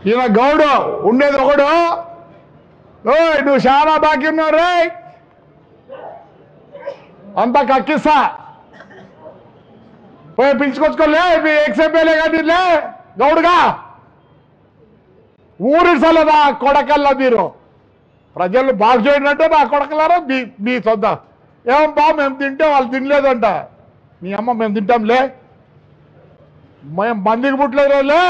ఈయన గౌడు ఉండేది ఒకడు ఓయ్ నువ్వు చాలా బాకీ ఉన్నావు రే అంతా కక్కిస్తా పోయి పిలుచుకొచ్చుకోలే మీ ఎక్స్ఎంపీలే కానీ లే గౌడుగా ఊరి సలదా కొడకల్లా మీరు ప్రజలు బాగు చేయండి నా కొడకలారా మీ మీ సొంత ఏం బా మేము తింటే వాళ్ళు తినలేదంట మీ అమ్మ మేము తింటాంలే మేము మందికి పుట్టలేదులే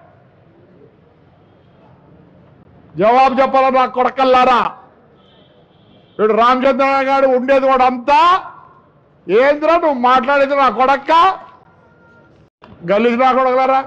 జవాబు చెప్పాలా నా కొడకల్లారా వీడు రామచంద్ర గారు ఉండేది కూడా అంతా ఏంద్రా నువ్వు మాట్లాడేది నా కొడక్క గలీజ్ నా కొడకలారా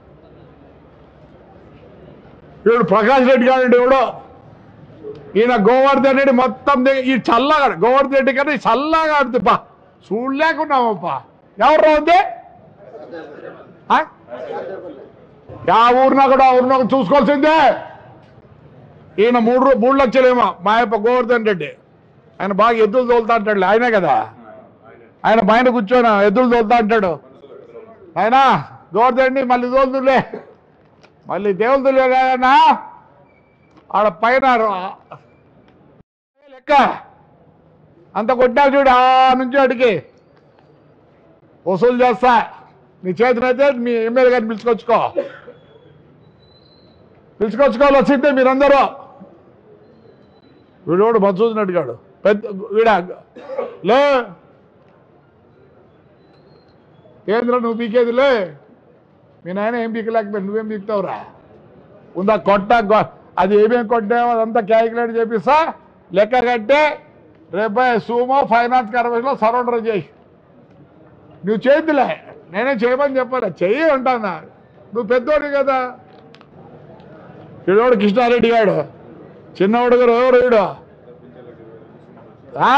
వీడు ప్రకాష్ రెడ్డి గారు ఎవడో ఈయన గోవర్ధన్ రెడ్డి మొత్తం ది- ఈ చల్లగా గోవర్ధన్ రెడ్డి కానీ చల్లగా ఆడుతుంది పా చూడలేకున్నామప్పా ఎవరు ఉంది ఆ? యా ఊరినా కూడా ఊరినా కూడా చూసుకోవాల్సిందే ఈయన మూడు రూ- మూడు లక్షలేమో మా యొక్క గోవర్ధన్ రెడ్డి ఆయన బాగా ఎద్దులు తోలుతా అంటాడు ఆయనే కదా ఆయన పైన కూర్చొని ఎద్దులు తోలుతా అంటాడు ఆయన గోవర్ధన్ రెడ్డి మళ్ళీ తోలుతులే మళ్ళీ దేవుతులే కాదన్నా ఆడ పైన ర- లెక్క అంత కొట్టా చూడు ఆ నుంచి అడిగి వసూలు చేస్తా నీ చేతినైతే మీ ఎమ్మెల్యే గారిని పిలుచుకొచ్చుకో పిలుచుకొచ్చుకోవాలి వచ్చిందే మీరందరూ వీడోడు మసూదిని అడిగాడు పెద్ద వీడ లే కేంద్రం నువ్వు పీకేదిలే మీ నాయన ఏం పీకలేకపోయి నువ్వేం పీకుతావురా ఉందా కొట్ట గొ- అది ఏమేమి కొట్టామో అదంతా క్యాలిక్యులేట్ చేపిస్తా లెక్క కట్టే రేపు సూమో ఫైనాన్స్ కార్పొరేషన్లో సరౌండర్ చేయి నువ్వు చేద్దులే నేనే చేయమని చెప్పాలి చెయ్యి అంటానా నువ్వు పెద్దోడు కదా వీడోడు కృష్ణారెడ్డి గాడు చిన్నవాడు గారు ఎవరు వీడు ఆ?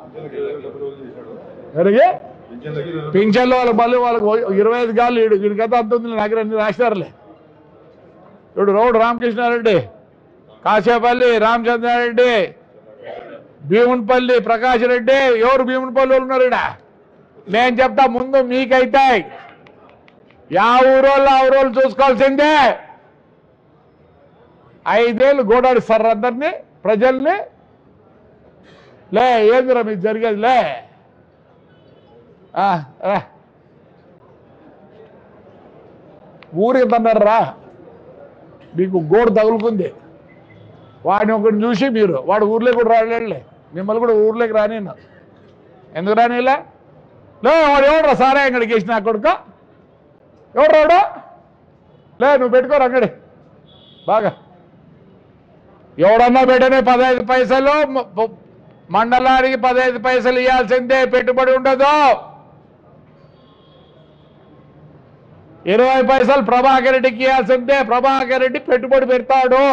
ఎవరికి పింఛన్లో వాళ్ళకి మళ్ళీ వాళ్ళకి ఓ- ఇరవై ఐదు గాలు వీడు వీడికైతే అంత ఉంది నాకు అన్ని రాసినారులే ఇప్పుడు రోడ్ రామకృష్ణారెడ్డి కాసేపల్లి రామచంద్రారెడ్డి భీమునిపల్లి ప్రకాష్ రెడ్డి ఎవరు భీమునిపల్లి వాళ్ళు ఉన్నారు ఈడ నేను చెప్తా ముందు మీకైతే యా ఊరోళ్ళు ఆ ఊరోళ్ళు చూసుకోవాల్సిందే ఐదేళ్ళు గోడాడిస్తారు అందరినీ ప్రజల్ని లే ఏందిరా మీకు జరిగేది లే ఆ, రా ఊరికి తన్నారా మీకు గోడు తగులుకుంది వాడిని ఒకటి చూసి మీరు వాడు ఊర్లోకి కూడా రాలేడులే మిమ్మల్ని కూడా ఊర్లోకి రాని ఎందుకు రానిలే లే వాడు ఎవడరా సారా అంగడికి వేసిన కొడుకు ఎవడు రాడు లే నువ్వు పెట్టుకోరు అంగడి బాగా ఎవడన్నా పెట్టనే పదహైదు పైసలు మ- మ- మండలానికి పదహైదు పైసలు ఇవ్వాల్సిందే పెట్టుబడి ఉండదు ఇరవై పైసలు ప్రభాకర్ రెడ్డికి ఇవ్వాల్సిందే ప్రభాకర్ రెడ్డి పెట్టుబడి పెడతాడు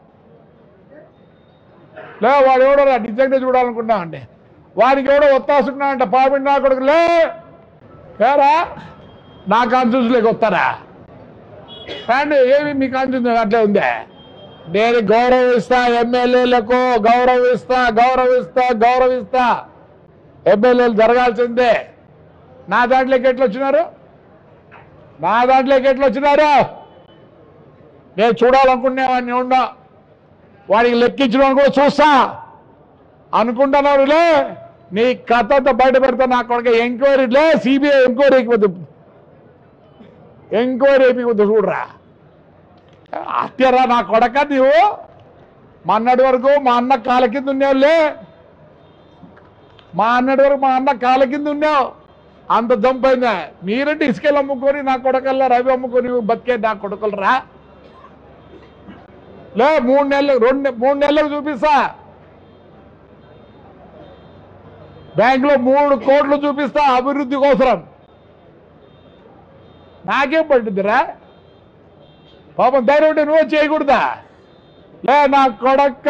లే వాడు ఎవడో రా, నిజంగా చూడాలనుకున్నా అండి వానికి ఎవడో ఒత్తాసుకున్నా అంట పాపిడి నా కొడుకు లే ఏరా నా కాన్స్టిట్యూన్సీలోకి వస్తారా అండి ఏమి మీ కాన్స్టిట్యూన్సీ అట్లే ఉందే నేను గౌరవిస్తా ఎమ్మెల్యేలకు గౌరవిస్తా గౌరవిస్తా గౌరవిస్తా ఎమ్మెల్యేలు జరగాల్సిందే నా దాంట్లోకి ఎట్లా వచ్చినారు నా దాంట్లోకి ఎట్లా వచ్చినారు నేను చూడాలనుకునేవాడిని ఉండా వాడికి లెక్కించడం కూడా చూస్తా అనుకుంటున్నారులే నీ కథ అంతా బయట పెడతా నా కొడుకు ఎంక్వైరీలే సిబిఐ ఎంక్వైరీకి వద్దు ఎంక్వైరీ వద్దు చూడరా హత్యరా నా కొడక నీవు మొన్నటి వరకు మా అన్న కాల కింద ఉండేవులే మా అన్నటి వరకు మా అన్న కాల కింద ఉన్నావు అంత జంపైందా మీరంటే ఇసుకలు అమ్ముకొని నా కొడకల్లా రవి అమ్ముకొని బతికే నా కొడుకులు రా లే మూడు నెలలు రెండు నె- మూడు నెలలకు చూపిస్తా బ్యాంకులో మూడు కోట్లు చూపిస్తా అభివృద్ధి కోసం నాకేం పట్టిందిరా పాపం ధైర్యం ఉంటే నువ్వు చేయకూడదా లే నా కొడక్క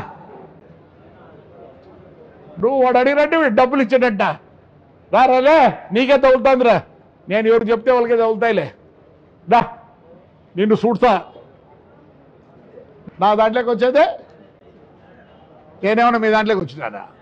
నువ్వు వాడు అడిగినట్టు వీడు డబ్బులు ఇచ్చాడంట రారాలే నీకే తగులుతుందిరా నేను ఎవరు చెప్తే వాళ్ళకే తగులుతాయిలే దా నిన్ను చూడతా నా దాంట్లోకి వచ్చేదే నేనేమన్నా మీ దాంట్లోకి వచ్చినానా